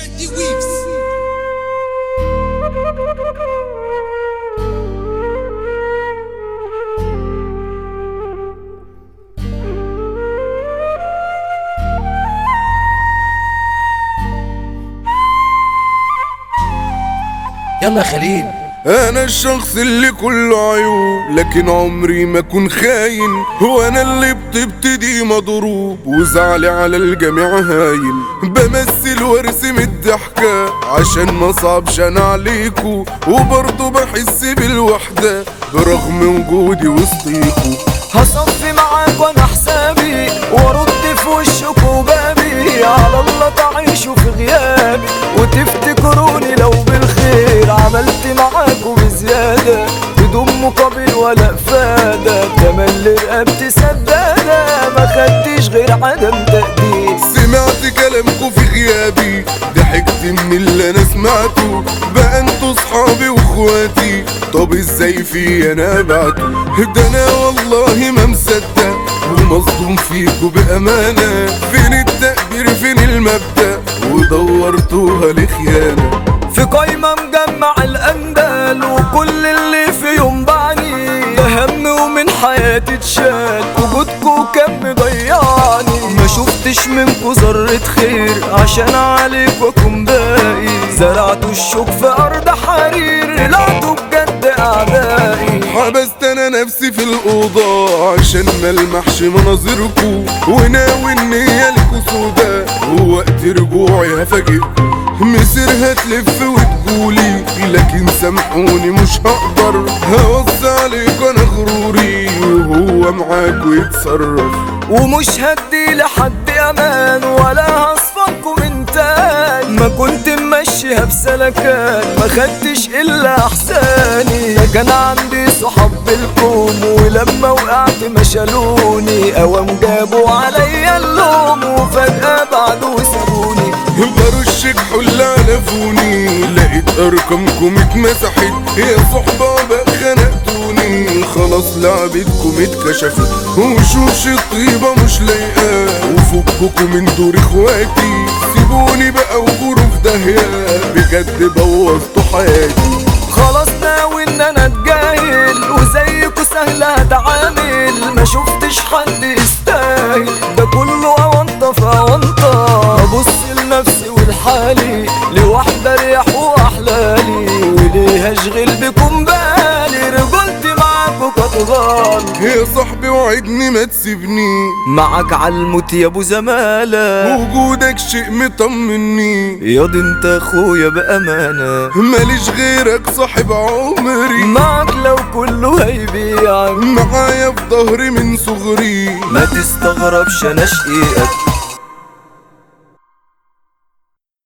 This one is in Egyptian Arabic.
مجدي ويفز يلا يا خليل انا الشخص اللي كله عيوب لكن عمري ما اكون خاين هو انا اللي بتبتدي مضروب وزعلي على الجميع هاين بمثل وارسم الضحكة عشان ما صعبش انا عليكو وبرضه بحس بالوحدة برغم وجودي وسطيكو هصفي معاك وانا حسابي وارد في وشك وبابي على الله تعيشوا في غيابي وتفتكروني لو بالخير عملت معاكوا بزيادة بدون مقابل ولا افادة تملي رقبتي سدادة ما خدتش غير عدم تقدير سمعت كلامكو في غيابي ضحكت من اللي انا سمعته بقى انتوا صحابي واخواتي طب ازاي في انا بعته ده انا والله ما مصدق ومصدوم فيكو بامانه فين التقدير فين المبدا ودورتوها لخيانه في قايمة مجمع الأندال وكل اللي فيهم بعني أهم ومن حياتي اتشال وجودكوا كان مضيعني ما شفتش منكوا ذرة خير عشان عليك واكون باقي زرعتوا الشوك في أرض حرير طلعتوا بجد أعدائي حبست انا نفسي في الاوضه عشان ملمحش مناظركو وناوي النية لكو سودا ووقت رجوعي هفاجئكو مصير هتلف وتقولي لكن سامحوني مش هقدر هوصي عليك انا غروري وهو معاكو يتصرف ومش هدي لحد امان ولا هصفكوا من تاني ما كنت ممشيها بسلكان ما خدتش الا احساني ده كان عندي صحاب بالكوم ولما وقعت ما شالوني قوام جابوا عليا اللوم وفجأة بعدوا سابوني برشك حل على فوني لقيت ارقامكم اتمسحت يا صحبة بقى خنقتوني خلاص لعبتكم اتكشفت وشوش الطيبة مش لايقة وفككم من دور اخواتي سيبوني بقى وغوروا في داهية بجد بوظتوا حياتي خلاص ناوي ان انا اتجاهل وزيكوا سهل اتعامل ما شفتش حد يستاهل ده كله اونطه في اونطه ابص لنفسي ولحالي لوحدة ريح واحلالي وليه اشغل بكم بالي رجولتي معاكوا كانت غالي يا صاحبي وعدني ما تسيبني معاك عالموت يا ابو زمالة وجودك شيء مطمني ياض انت اخويا بامانه ماليش غيرك صاحب عمري معاك لو كله هيبيعك معايا في ظهري من صغري ما تستغربش انا شقيقك